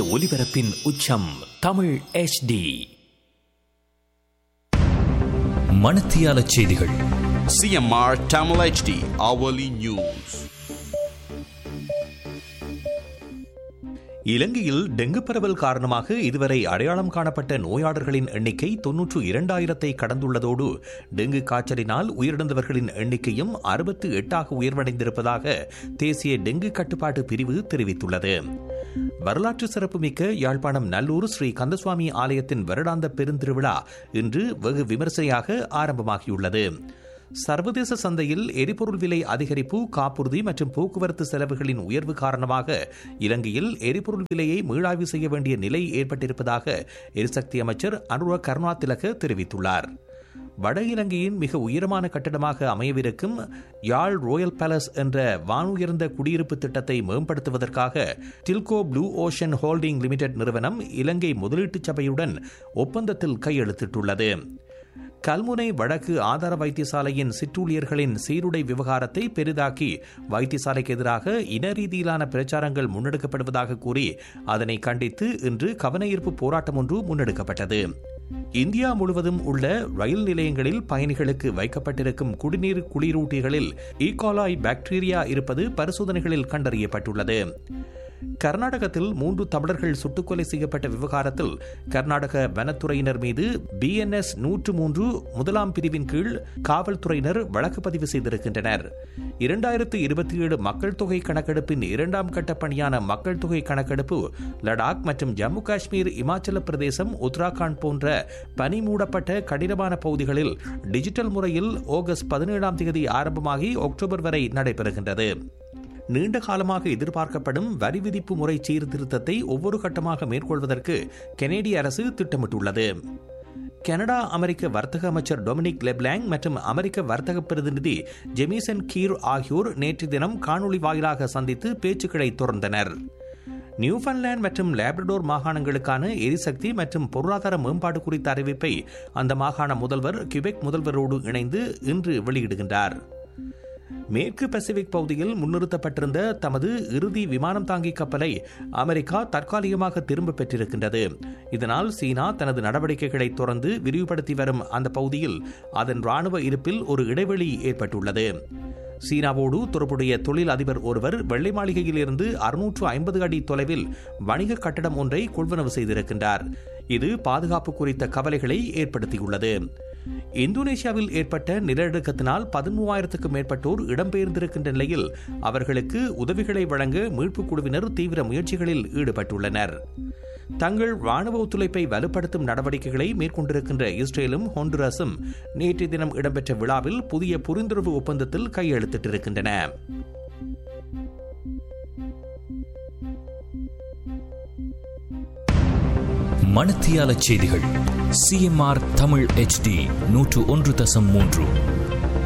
ஒலிபரப்பின் உச்சம் தமிழ் HD மணத்தியால செய்திகள் CMR Tamil HD hourly news. இலங்கையில் டெங்கு பரவல் காரணமாக இதுவரை அடையாளம் காணப்பட்ட நோயாளர்களின் எண்ணிக்கை தொன்னூற்று இரண்டாயிரத்தை கடந்துள்ளதோடு டெங்கு காய்ச்சலினால் உயிரிழந்தவர்களின் எண்ணிக்கையும் அறுபத்து எட்டாக உயர்வடைந்திருப்பதாக தேசிய டெங்கு கட்டுப்பாட்டு பிரிவு தெரிவித்துள்ளது வரலாற்று சிறப்புமிக்க யாழ்ப்பாணம் நல்லூர் ஸ்ரீ கந்தசுவாமி ஆலயத்தின் வருடாந்த பெருந்திருவிழா இன்று வெகு விமர்சையாக ஆரம்பமாகியுள்ளது சர்வதேச சந்தையில் எரிபொருள் விலை அதிகரிப்பு காப்புறுதி மற்றும் போக்குவரத்து செலவுகளின் உயர்வு காரணமாக இலங்கையில் எரிபொருள் விலையை மீளாய்வு செய்ய வேண்டிய நிலை ஏற்பட்டிருப்பதாக எரிசக்தி அமைச்சர் அனுர கருணாதிலக தெரிவித்துள்ளார் வட இலங்கையின் மிக உயரமான கட்டடமாக அமையவிருக்கும் யாழ் ரோயல் பேலஸ் என்ற வானுயர்ந்த குடியிருப்பு திட்டத்தை மேம்படுத்துவதற்காக Dilco Blue Ocean Holding Limited நிறுவனம் இலங்கை முதலீட்டு சபையுடன் ஒப்பந்தத்தில் கையெழுத்திட்டுள்ளது கல்முனை வடக்கு ஆதார வைத்தியசாலையின் சிற்றூழியர்களின் சீருடை விவகாரத்தை பெரிதாக்கி வைத்தியசாலைக்கு எதிராக இன ரீதியிலான பிரச்சாரங்கள் முன்னெடுக்கப்படுவதாக கூறி அதனை கண்டித்து இன்று கவனஈர்ப்பு போராட்டம் ஒன்று முன்னெடுக்கப்பட்டது இந்தியா முழுவதும் உள்ள ரயில் நிலையங்களில் பயணிகளுக்கு வைக்கப்பட்டிருக்கும் குடிநீர் குளிரூட்டிகளில் ஈகாலாய் பாக்டீரியா இருப்பது பரிசோதனைகளில் கண்டறியப்பட்டுள்ளது கர்நாடகத்தில் மூன்று தமிழர்கள் சுட்டுக்கொலை செய்யப்பட்ட விவகாரத்தில் கர்நாடக வனத்துறையினர் மீது பிஎன்எஸ் நூற்று மூன்று முதலாம் பிரிவின் கீழ் காவல்துறையினர் வழக்கு பதிவு செய்திருக்கின்றனர் இரண்டாயிரத்து இருபத்தி ஏழு மக்கள் தொகை கணக்கெடுப்பின் இரண்டாம் கட்ட பணியான மக்கள் தொகை கணக்கெடுப்பு லடாக் மற்றும் ஜம்மு காஷ்மீர் இமாச்சல பிரதேசம் உத்தராகண்ட் போன்ற பனி மூடப்பட்ட கடினமான பகுதிகளில் டிஜிட்டல் முறையில் ஆகஸ்ட் பதினேழாம் தேதி ஆரம்பமாகி அக்டோபர் வரை நடைபெறுகின்றது நீண்ட காலமாக எதிர்பார்க்கப்படும் வரி விதிப்பு முறை சீர்திருத்தத்தை ஒவ்வொரு கட்டமாக மேற்கொள்வதற்கு கெனேடிய அரசு திட்டமிட்டுள்ளது கனடா அமெரிக்க வர்த்தக அமைச்சர் டொமினிக் லெப்லாங் மற்றும் அமெரிக்க வர்த்தக பிரதிநிதி ஜெமிசன் கீர் ஆகியோர் நேற்று தினம் காணொலி வாயிலாக சந்தித்து பேச்சுக்களை தொடர்ந்தனர் நியூஃபன்லேண்ட் மற்றும் லேப்ரடோர் மாகாணங்களுக்கான எரிசக்தி மற்றும் பொருளாதார மேம்பாடு குறித்த அறிவிப்பை அந்த மாகாண முதல்வர் கியூபெக் முதல்வரோடு இணைந்து இன்று வெளியிடுகின்றார் மேற்கு பசிபிக் பகுதியில் முன்னிறுத்தப்பட்டிருந்த தமது இறுதி விமானம் தாங்கி கப்பலை அமெரிக்கா தற்காலிகமாக திரும்ப பெற்றிருக்கின்றது இதனால் சீனா தனது நடவடிக்கைகளை தொடர்ந்து விரிவுபடுத்தி வரும் அந்த பகுதியில் அதன் ராணுவ இருப்பில் ஒரு இடைவெளி ஏற்பட்டுள்ளது சீனாவோடு தொடர்புடைய தொழில் அதிபர் ஒருவர் வெள்ளை மாளிகையில் இருந்து அறுநூற்று ஐம்பது அடி தொலைவில் வணிக கட்டடம் ஒன்றை கொள்வனவு செய்திருக்கின்றார் இது பாதுகாப்பு குறித்த கவலைகளை ஏற்படுத்தியுள்ளது இந்தோனேஷியாவில் ஏற்பட்ட நிலநடுக்கத்தினால் பதிமூவாயிரத்துக்கும் மேற்பட்டோர் இடம்பெயர்ந்திருக்கின்ற நிலையில் அவர்களுக்கு உதவிகளை வழங்க மீட்புக் குழுவினர் தீவிர முயற்சிகளில் ஈடுபட்டுள்ளனர் தங்கள் ராணுவ ஒத்துழைப்பை வலுப்படுத்தும் நடவடிக்கைகளை மேற்கொண்டிருக்கின்ற இஸ்ரேலும் ஹொண்டுராஸும் நேற்றைய தினம் இடம்பெற்ற விழாவில் புதிய புரிந்துணர்வு ஒப்பந்தத்தில் கையெழுத்திட்டிருக்கின்றன மணத்தியால செய்திகள் சிஎம்ஆர் தமிழ் HD நூற்று ஒன்று தசம் மூன்று